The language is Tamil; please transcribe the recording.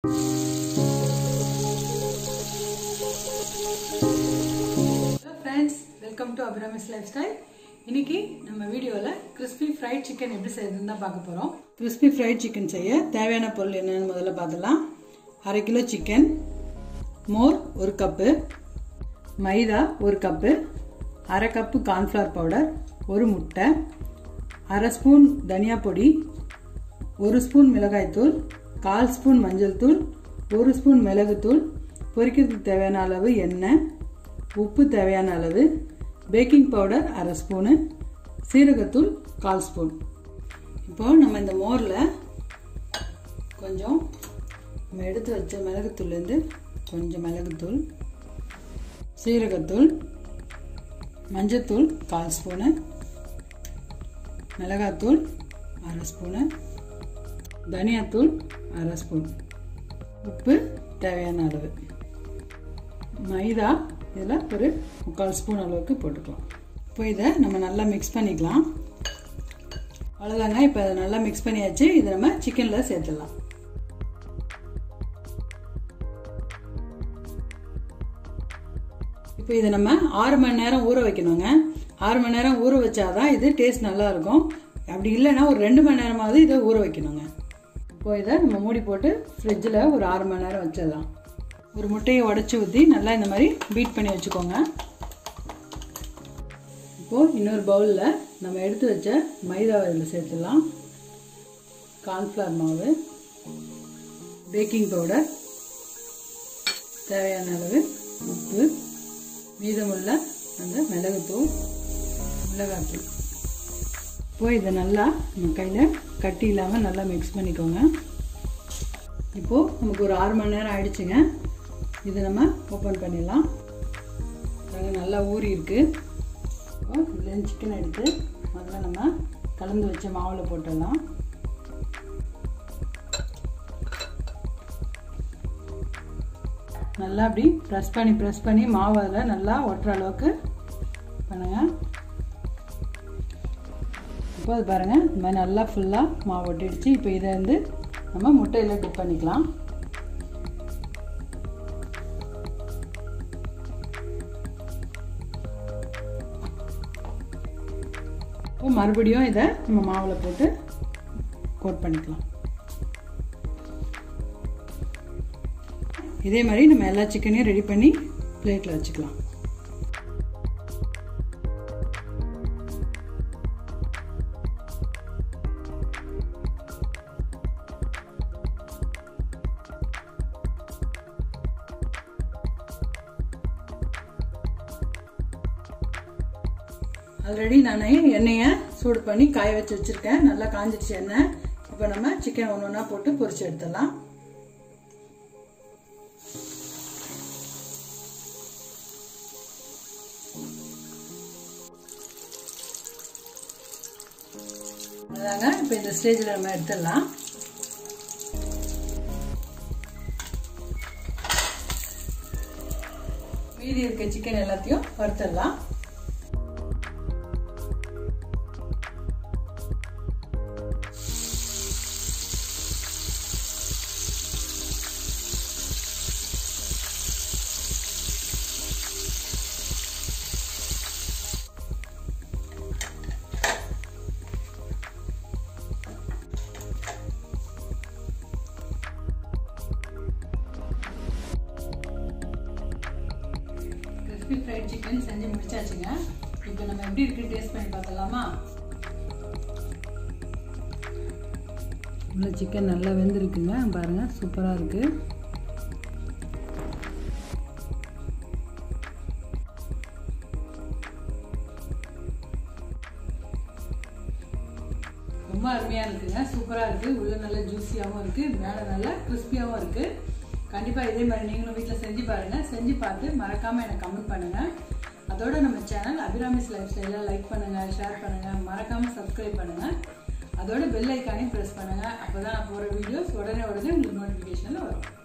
hello friends welcome to Abirami's lifestyle இன்னைக்கு நம்ம வீடியோவில் கிறிஸ்பி ஃப்ரைட் சிக்கன் எப்படி செய்யறதுன்னு தான் பார்க்க போகிறோம் கிறிஸ்பி ஃப்ரைட் சிக்கன் செய்ய தேவையான பொருள் என்னன்னு முதல்ல பார்த்துலாம் அரை கிலோ சிக்கன் மோர் ஒரு கப்பு மைதா ஒரு கப்பு அரை கப்பு கார்ன்ஃப்ளவர் பவுடர் ஒரு முட்டை அரை ஸ்பூன் தனியா பொடி ஒரு ஸ்பூன் மிளகாய்த்தூள் கால் ஸ்பூன் மஞ்சள் தூள் ஒரு ஸ்பூன் மிளகுத்தூள் பொரிக்கிறதுக்கு தேவையான அளவு எண்ணெய் உப்பு தேவையான அளவு பேக்கிங் பவுடர் அரை ஸ்பூனு சீரகத்தூள் கால் ஸ்பூன் இப்போ நம்ம இந்த மோரில் கொஞ்சம் நம்ம எடுத்து வச்ச மிளகுத்தூள்லேருந்து கொஞ்சம் மிளகுத்தூள் சீரகத்தூள் மஞ்சத்தூள் கால் ஸ்பூனு மிளகாத்தூள் அரை ஸ்பூனு தனியாத்தூள் அரை ஸ்பூன் உப்பு தேவையான அளவு மைதா இதில் ஒரு முக்கால் ஸ்பூன் அளவுக்கு போட்டுக்கலாம் இப்போ இதை நம்ம நல்லா மிக்ஸ் பண்ணிக்கலாம் அவ்வளோதாங்க இப்போ அதை நல்லா மிக்ஸ் பண்ணியாச்சு இதை நம்ம சிக்கனில் சேர்த்துடலாம் இப்போ இதை நம்ம ஆறு மணி நேரம் ஊற வைக்கணுங்க ஆறு மணி நேரம் ஊற வச்சாதான் இது டேஸ்ட் நல்லா இருக்கும் அப்படி இல்லைன்னா ஒரு ரெண்டு மணி நேரமாவது இதை ஊற வைக்கணுங்க இப்போ இதை நம்ம மூடி போட்டு ஃப்ரிட்ஜில் ஒரு ஆறு மணி நேரம் வச்சிடலாம் ஒரு முட்டையை உடச்சி ஊற்றி நல்லா இந்த மாதிரி பீட் பண்ணி வச்சுக்கோங்க இப்போது இன்னொரு பவுலில் நம்ம எடுத்து வச்ச மைதாவை இதில் சேர்த்துடலாம் கார்ன்ஃப்ளவர் மாவு பேக்கிங் பவுடர் தேவையான அளவு உப்பு மீதமுள்ள அந்த மிளகுத்தூள் மிளகாத்தூள் இப்போ இதை நல்லா நம்ம கையில் கட்டி இல்லாமல் நல்லா மிக்ஸ் பண்ணிக்கோங்க இப்போது நமக்கு ஒரு ஆறு மணி நேரம் ஆயிடுச்சுங்க இதை நம்ம ஓப்பன் பண்ணிடலாம் நல்லா ஊறி இருக்கு இதுலேருந்து சிக்கன் எடுத்து முதல்ல நம்ம கலந்து வச்ச மாவில் போட்டுடலாம் நல்லா அப்படி ப்ரெஸ் பண்ணி ப்ரெஸ் பண்ணி மாவு அதில் நல்லா ஒட்டுற அளவுக்கு பண்ணுங்கள் இப்போ அது பாருங்கள் இந்த மாதிரி நல்லா ஃபுல்லாக மாவு ஒட்டிடுச்சு இப்போ இதை வந்து நம்ம முட்டையில் டிப் பண்ணிக்கலாம் இப்போ மறுபடியும் இதை நம்ம மாவில் போட்டு கோட் பண்ணிக்கலாம் இதே மாதிரி நம்ம எல்லா சிக்கனையும் ரெடி பண்ணி பிளேட்டில் வச்சுக்கலாம் ஆல்ரெடி நான் எண்ணெயை சூடு பண்ணி காய வச்சு வச்சுருக்கேன் நல்லா காஞ்சிடுச்சு எண்ணெய் இப்போ நம்ம சிக்கன் ஒன்று ஒன்றா போட்டு பொரிச்சு எடுத்துடலாம் அதாங்க இப்போ இந்த ஸ்டேஜில் நம்ம எடுத்துடலாம் மீதி இருக்க சிக்கன் எல்லாத்தையும் வறுத்துடலாம் கிறிஸ்பி ஃப்ரைட் சிக்கன் செஞ்சு முடிச்சாச்சுங்க இப்போ நம்ம எப்படி இருக்கு டேஸ்ட் பண்ணி பார்க்கலாமா உள்ள சிக்கன் நல்லா வெந்திருக்குங்க பாருங்க சூப்பராக இருக்கு ரொம்ப அருமையாக இருக்குங்க சூப்பராக இருக்குது உள்ள நல்லா ஜூஸியாகவும் இருக்குது மேலே நல்லா கிறிஸ்பியாகவும் இருக்குது கண்டிப்பாக இதே மாதிரி நீங்களும் வீட்டில் செஞ்சு பாருங்கள் செஞ்சு பார்த்து மறக்காமல் எனக்கு கமெண்ட் பண்ணுங்கள் அதோட நம்ம சேனல் அபிராமிஸ் லைஃப் ஸ்டைலில் லைக் பண்ணுங்கள் ஷேர் பண்ணுங்கள் மறக்காமல் சப்ஸ்கிரைப் பண்ணுங்கள் அதோட பெல் ஐக்கானையும் ப்ரெஸ் பண்ணுங்கள் அப்போ தான் நான் போகிற வீடியோஸ் உடனே உடனே உங்களுக்கு நோட்டிஃபிகேஷனில் வரும்